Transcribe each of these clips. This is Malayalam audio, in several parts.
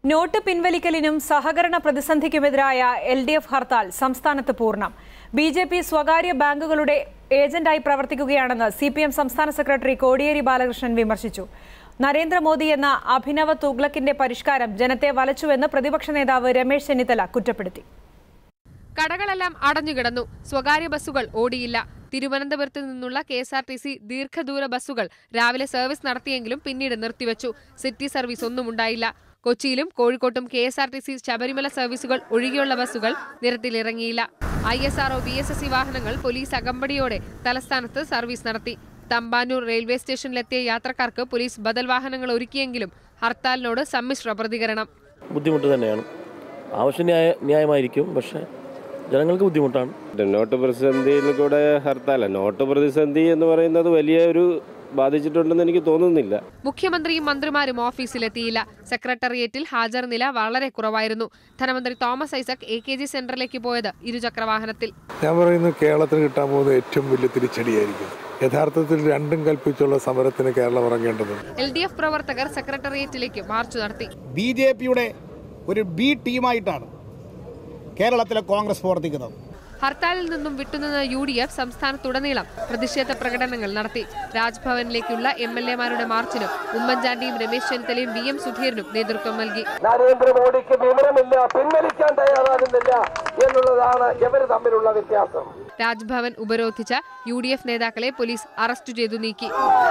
നോട്ട് പിൻവലിക്കലിനും സഹകരണ പ്രതിസന്ധിക്കുമെതിരായ എൽ ഡി എഫ് ഹർത്താൽ സംസ്ഥാനത്ത് പൂർണ്ണം ബി ജെ പി സ്വകാര്യ ബാങ്കുകളുടെ ഏജന്റായി പ്രവർത്തിക്കുകയാണെന്ന് സി പി എം സംസ്ഥാന സെക്രട്ടറി കോടിയേരി ബാലകൃഷ്ണൻ വിമർശിച്ചു നരേന്ദ്രമോദി എന്ന അഭിനവ തുഗ്ലക്കിന്റെ പരിഷ്കാരം ജനത്തെ വലച്ചുവെന്ന് പ്രതിപക്ഷ നേതാവ് രമേശ് ചെന്നിത്തല കുറ്റപ്പെടുത്തി കടകളെല്ലാം അടഞ്ഞുകിടന്നു സ്വകാര്യ ബസ്സുകൾ ഓടിയില്ല തിരുവനന്തപുരത്ത് നിന്നുള്ള K S R T C ദീർഘദൂര ബസ്സുകൾ രാവിലെ സർവീസ് നടത്തിയെങ്കിലും പിന്നീട് നിർത്തിവച്ചു സിറ്റി സർവീസ് ഒന്നും ഉണ്ടായില്ല കൊച്ചിയിലും കോഴിക്കോട്ടും K S R T C Sabarimala സർവീസുകൾ ഒഴികെയുള്ള ബസ്സുകൾ നിരത്തിലിറങ്ങിയില്ല I S R O B S S C വാഹനങ്ങൾ പോലീസ് അകമ്പടിയോടെ തലസ്ഥാനത്ത് സർവീസ് നടത്തി തമ്പാനൂർ റെയിൽവേ സ്റ്റേഷനിലെത്തിയ യാത്രക്കാർക്ക് പോലീസ് ബദൽ വാഹനങ്ങൾ ഒരുക്കിയെങ്കിലും ഹർത്താലിനോട് സമ്മിശ്ര പ്രതികരണം ബുദ്ധിമുട്ട് തന്നെയാണ് ആവശ്യ ന്യായ ന്യായമായിരിക്കും പക്ഷേ ജനങ്ങൾക്ക് ബുദ്ധിമുട്ടാണ് നോട്ട് പ്രതിസന്ധിയിൽ കൂടെ ഹർത്താല നോട്ട് പ്രതിസന്ധി എന്ന് പറയുന്നത് വലിയ ഒരു ബാധിച്ചിട്ടുണ്ടെന്ന് എനിക്ക് തോന്നുന്നില്ല മുഖ്യമന്ത്രിയും മന്ത്രിമാരും ഓഫീസിലെത്തിയില്ല സെക്രട്ടേറിയറ്റിൽ ഹാജർ നില വളരെ കുറവായിരുന്നു ധനമന്ത്രി Thomas Isaac A K G സെന്ററിലേക്ക് പോയത് ഇരുചക്രവാഹനത്തിൽ ഞാൻ പറയുന്നു കേരളത്തിന് കിട്ടാൻ പോകുന്ന ഏറ്റവും വലിയ തിരിച്ചടിയായിരിക്കും യഥാർത്ഥത്തിൽ രണ്ടും കൽപ്പിച്ചുള്ള സമരത്തിന് കേരളം ഇറങ്ങേണ്ടതുണ്ട് എൽ ഡി എഫ് പ്രവർത്തകർ സെക്രട്ടേറിയറ്റിലേക്ക് മാർച്ച് നടത്തി ബി ജെ പിയുടെ ഒരു ബി ടീമായിട്ടാണ് കേരളത്തിലെ കോൺഗ്രസ് പ്രവർത്തിക്കുന്നത് ഹർത്താലിൽ നിന്നും വിട്ടുനിന്ന യു ഡി എഫ് സംസ്ഥാനത്തുടനീളം പ്രതിഷേധ പ്രകടനങ്ങൾ നടത്തി രാജ്ഭവനിലേക്കുള്ള എം എൽ എമാരുടെ മാർച്ചിനും ഉമ്മൻചാണ്ടിയും രമേശ് ചെന്നിത്തലയും വി എം സുധീരനും നേതൃത്വം നൽകി നരേന്ദ്രമോദിക്ക് വിവരമില്ല പിൻവലിക്കാൻ തയ്യാറാകുന്നില്ല എന്നുള്ളതാണ് ഇവർ തമ്മിലുള്ള വ്യത്യാസം രാജ്ഭവൻ ഉപരോധിച്ച യു ഡി എഫ് നേതാക്കളെ പോലീസ് അറസ്റ്റ് ചെയ്തു നീക്കി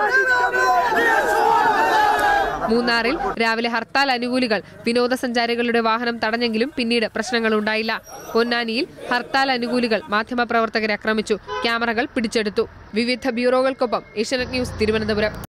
മൂന്നാറിൽ രാവിലെ ഹർത്താൽ അനുകൂലികൾ വിനോദസഞ്ചാരികളുടെ വാഹനം തടഞ്ഞെങ്കിലും പിന്നീട് പ്രശ്നങ്ങളുണ്ടായില്ല പൊന്നാനിയിൽ ഹർത്താൽ അനുകൂലികൾ മാധ്യമപ്രവർത്തകരെ ആക്രമിച്ചു ക്യാമറകൾ പിടിച്ചെടുത്തു വിവിധ ബ്യൂറോകൾക്കൊപ്പം ഏഷ്യാനെറ്റ് ന്യൂസ് തിരുവനന്തപുരം